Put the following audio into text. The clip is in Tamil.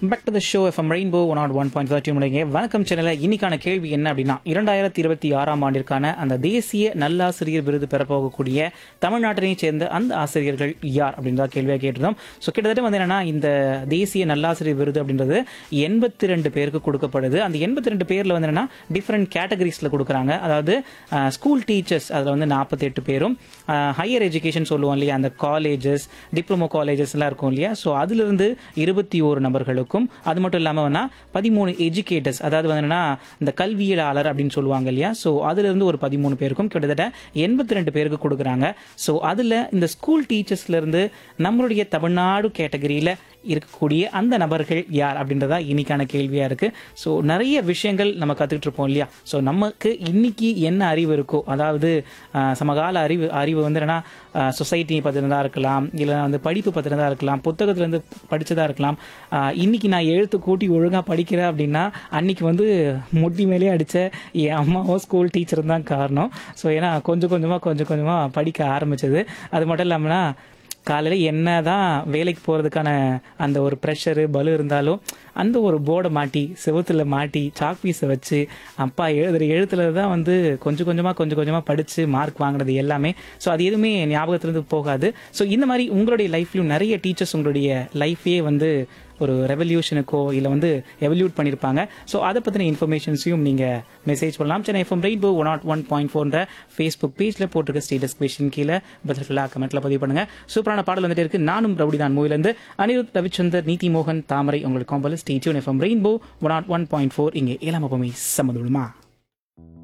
back to the show FM rainbow one naught one point thirty முடிங்க வணக்கம் சேனலில் இன்னைக்கான கேள்வி என்ன அப்படின்னா இரண்டாயிரத்தி இருபத்தி ஆறாம் ஆண்டிற்கான அந்த தேசிய நல்லாசிரியர் விருது பெறப்போகக்கூடிய தமிழ்நாட்டினை சேர்ந்த அந்த ஆசிரியர்கள் யார் அப்படின்றத கேள்வியாக கேட்டிருந்தோம் ஸோ கிட்டத்தட்ட வந்து என்னன்னா இந்த தேசிய நல்லாசிரியர் விருது அப்படின்றது எண்பத்தி ரெண்டு பேருக்கு கொடுக்கப்படுது அந்த எண்பத்தி ரெண்டு பேரில் வந்து என்னன்னா டிஃப்ரெண்ட் கேட்டகரிஸில் கொடுக்குறாங்க அதாவது ஸ்கூல் டீச்சர்ஸ் அதில் வந்து நாற்பத்தெட்டு பேரும் ஹையர் எஜுகேஷன் சொல்லுவோம் இல்லையா அந்த காலேஜஸ் டிப்ளமோ காலேஜஸ்லாம் இருக்கும் இல்லையா ஸோ அதிலிருந்து இருபத்தி ஓரு நபர்களுக்கும் அது மட்டும் இல்லாமல் வேணா பதிமூணு எஜுகேட்டர்ஸ் அதாவது வந்து என்னன்னா இந்த கல்வியலாளர் அப்படின்னு சொல்லுவாங்க இல்லையா ஸோ அதிலிருந்து ஒரு பதிமூணு பேருக்கும் கிட்டத்தட்ட எண்பத்தி ரெண்டு பேருக்கு கொடுக்குறாங்க ஸோ அதில் இந்த ஸ்கூல் டீச்சர்ஸ்லேருந்து நம்மளுடைய தமிழ்நாடு கேட்டகரியில் இருக்கக்கூடிய அந்த நபர்கள் யார் அப்படின்றதா இன்னைக்கான கேள்வியாக இருக்குது ஸோ நிறைய விஷயங்கள் நம்ம கற்றுக்கிட்டு இருப்போம் இல்லையா ஸோ நமக்கு இன்னைக்கு என்ன அறிவு இருக்கோ அதாவது ஆஹ், சமகால அறிவு அறிவு வந்து என்னன்னா சொசைட்டி பற்றினதாக இருக்கலாம் இல்லை வந்து படிப்பு பற்றினதாக இருக்கலாம் புத்தகத்துலேருந்து படித்ததாக இருக்கலாம் ஆஹ், இன்னைக்கு நான் எழுத்து கூட்டி ஒழுங்காக படிக்கிறேன் அப்படின்னா அன்னைக்கு வந்து முட்டி மேலே அடித்த என் அம்மாவும் ஸ்கூல் டீச்சர் தான் காரணம் ஸோ ஏன்னா கொஞ்சம் கொஞ்சமாக கொஞ்சம் கொஞ்சமாக படிக்க ஆரம்பிச்சது அது மட்டும் இல்லாமல்னா காலையில் என்ன தான் வேலைக்கு போகிறதுக்கான அந்த ஒரு ப்ரெஷரு பலு இருந்தாலும் அந்த ஒரு போர்டை மாட்டி செவுத்துல மாட்டி சாக் பீஸை வச்சு அப்பா எழுதுகிற எழுத்துல தான் வந்து கொஞ்சம் கொஞ்சமாக கொஞ்சம் கொஞ்சமாக படித்து மார்க் வாங்கினது எல்லாமே ஸோ அது எதுவுமே ஞாபகத்துலேருந்து போகாது ஸோ இந்த மாதிரி உங்களுடைய லைஃப்லையும் நிறைய டீச்சர்ஸ் உங்களுடைய லைஃபே வந்து ஒரு ரெவல்யூஷனுக்கோ இல்லை வந்து எவல்யூட் பண்ணியிருப்பாங்க ஸோ அதை பற்றின இன்ஃபர்மேஷன்ஸையும் நீங்கள் மெசேஜ் பண்ணலாம் Chennai FM rainbow one naught one point ஃபோன்ற ஃபேஸ்புக் பேஜில் போட்டிருக்க ஸ்டேட்டஸ் கொஷின் கீழே பதில்களாக கமெண்ட்டில் பதிவு பண்ணுங்கள் சூப்பரான பாடல் வந்துட்டு இருக்கு நானும் ரவுடி தான் மூவிலேருந்து அனிருத் ரவிச்சந்தர் நீதி மோகன் தாமரை உங்களுக்கு காம்பல் stay tuned FM rainbow one naught one point four இங்கே ஏழாம் அப்பமே சம்மதுமா